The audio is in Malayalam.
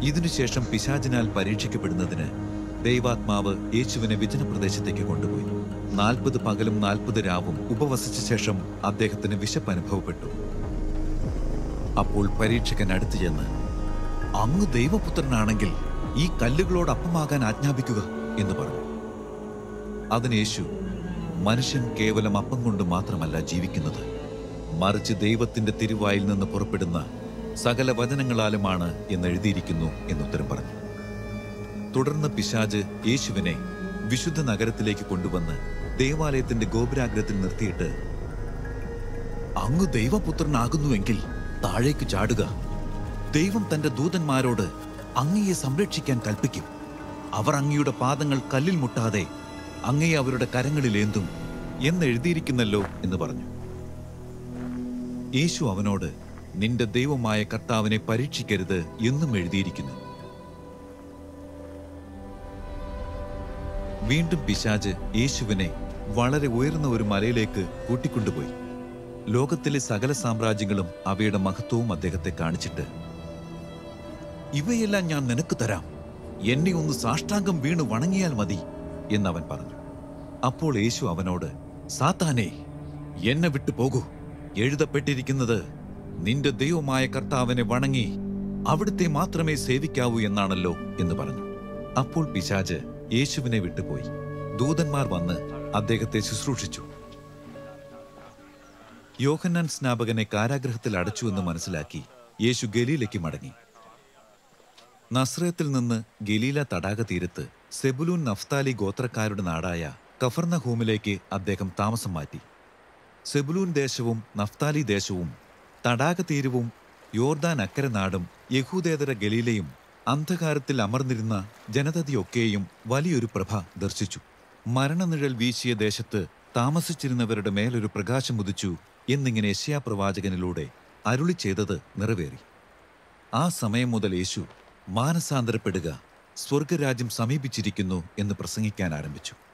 ഇതിനുശേഷം പിശാചിനാൽ പരീക്ഷിക്കപ്പെടുന്നതിന് ദൈവാത്മാവ് യേശുവിനെ വിജനപ്രദേശത്തേക്ക് കൊണ്ടുപോയി നാൽപ്പത് പകലും നാൽപ്പത് രാവും ഉപവസിച്ച ശേഷം അദ്ദേഹത്തിന് വിശപ്പ് അനുഭവപ്പെട്ടു അപ്പോൾ പരീക്ഷകൻ അടുത്തു ചെന്ന് അങ്ങ് ദൈവപുത്രനാണെങ്കിൽ ഈ കല്ലുകളോട് അപ്പമാകാൻ ആജ്ഞാപിക്കുക എന്ന് പറഞ്ഞു അതിന് യേശു മനുഷ്യൻ കേവലം അപ്പം കൊണ്ട് മാത്രമല്ല ജീവിക്കുന്നത് മറിച്ച് ദൈവത്തിന്റെ തിരുവായിൽ നിന്ന് പുറപ്പെടുന്ന സകല വചനങ്ങളാലുമാണ് എന്ന് എഴുതിയിരിക്കുന്നു എന്നുത്തരം പറഞ്ഞു തുടർന്ന് പിശാജ് യേശുവിനെ വിശുദ്ധ നഗരത്തിലേക്ക് കൊണ്ടുവന്ന് ദേവാലയത്തിന്റെ ഗോപുരാഗ്രത്തിൽ നിർത്തിയിട്ട് അങ്ങ് ദൈവപുത്രനാകുന്നുവെങ്കിൽ താഴേക്ക് ചാടുക ദൈവം തന്റെ ദൂതന്മാരോട് അങ്ങയെ സംരക്ഷിക്കാൻ കൽപ്പിക്കും അവർ അങ്ങയുടെ പാദങ്ങൾ കല്ലിൽ മുട്ടാതെ അങ്ങയെ അവരുടെ കരങ്ങളിലേന്തും എന്നെഴുതിയിരിക്കുന്നല്ലോ എന്ന് പറഞ്ഞു യേശു അവനോട് നിന്റെ ദൈവമായ കർത്താവിനെ പരീക്ഷിക്കരുത് എന്നും എഴുതിയിരിക്കുന്നു വീണ്ടും പിശാജ് യേശുവിനെ വളരെ ഉയർന്ന ഒരു മലയിലേക്ക് കൂട്ടിക്കൊണ്ടുപോയി ലോകത്തിലെ സകല സാമ്രാജ്യങ്ങളും അവയുടെ മഹത്വവും അദ്ദേഹത്തെ കാണിച്ചിട്ട് ഇവയെല്ലാം ഞാൻ നിനക്ക് തരാം എന്നെ ഒന്ന് സാഷ്ടാംഗം വീണ് വണങ്ങിയാൽ മതി എന്നവൻ പറഞ്ഞു അപ്പോൾ യേശു അവനോട് സാത്താനേ എന്നെ വിട്ടു പോകൂ എഴുതപ്പെട്ടിരിക്കുന്നത് നിന്റെ ദൈവമായ കർത്താവിനെ വണങ്ങി അവിടുത്തെ മാത്രമേ സേവിക്കാവൂ എന്നാണല്ലോ എന്ന് പറഞ്ഞു അപ്പോൾ പിശാജ് യേശുവിനെ വിട്ടുപോയി ദൂതന്മാർ വന്ന് അദ്ദേഹത്തെ ശുശ്രൂഷിച്ചു യോഹന്നാൻ സ്നാപകനെ കാരാഗ്രഹത്തിൽ അടച്ചു എന്ന് മനസ്സിലാക്കി യേശു ഗലീലയ്ക്ക് മടങ്ങി നസ്രയത്തിൽ നിന്ന് ഗലീല തടാക തീരത്ത് സെബുലൂൻ നഫ്താലി ഗോത്രക്കാരുടെ നാടായ കഫർണഹൂമിലേക്ക് അദ്ദേഹം താമസം മാറ്റി സെബുലൂൻ ദേശവും നഫ്താലി ദേശവും തടാക തീരവും യോർദാൻ അക്കര നാടും യഹൂദേതര ഗലീലയും അന്ധകാരത്തിൽ അമർന്നിരുന്ന ജനതയൊക്കെയും വലിയൊരു പ്രഭ ദർശിച്ചു മരണനിഴൽ വീശിയ ദേശത്ത് താമസിച്ചിരുന്നവരുടെ മേലൊരു പ്രകാശം ഉദിച്ചു എന്നിങ്ങനെ യശയാ പ്രവാചകനിലൂടെ അരുളി ചെയ്തത് നിറവേറി ആ സമയം മുതൽ യേശു മാനസാന്തരപ്പെടുക സ്വർഗരാജ്യം സമീപിച്ചിരിക്കുന്നു എന്ന് പ്രസംഗിക്കാൻ ആരംഭിച്ചു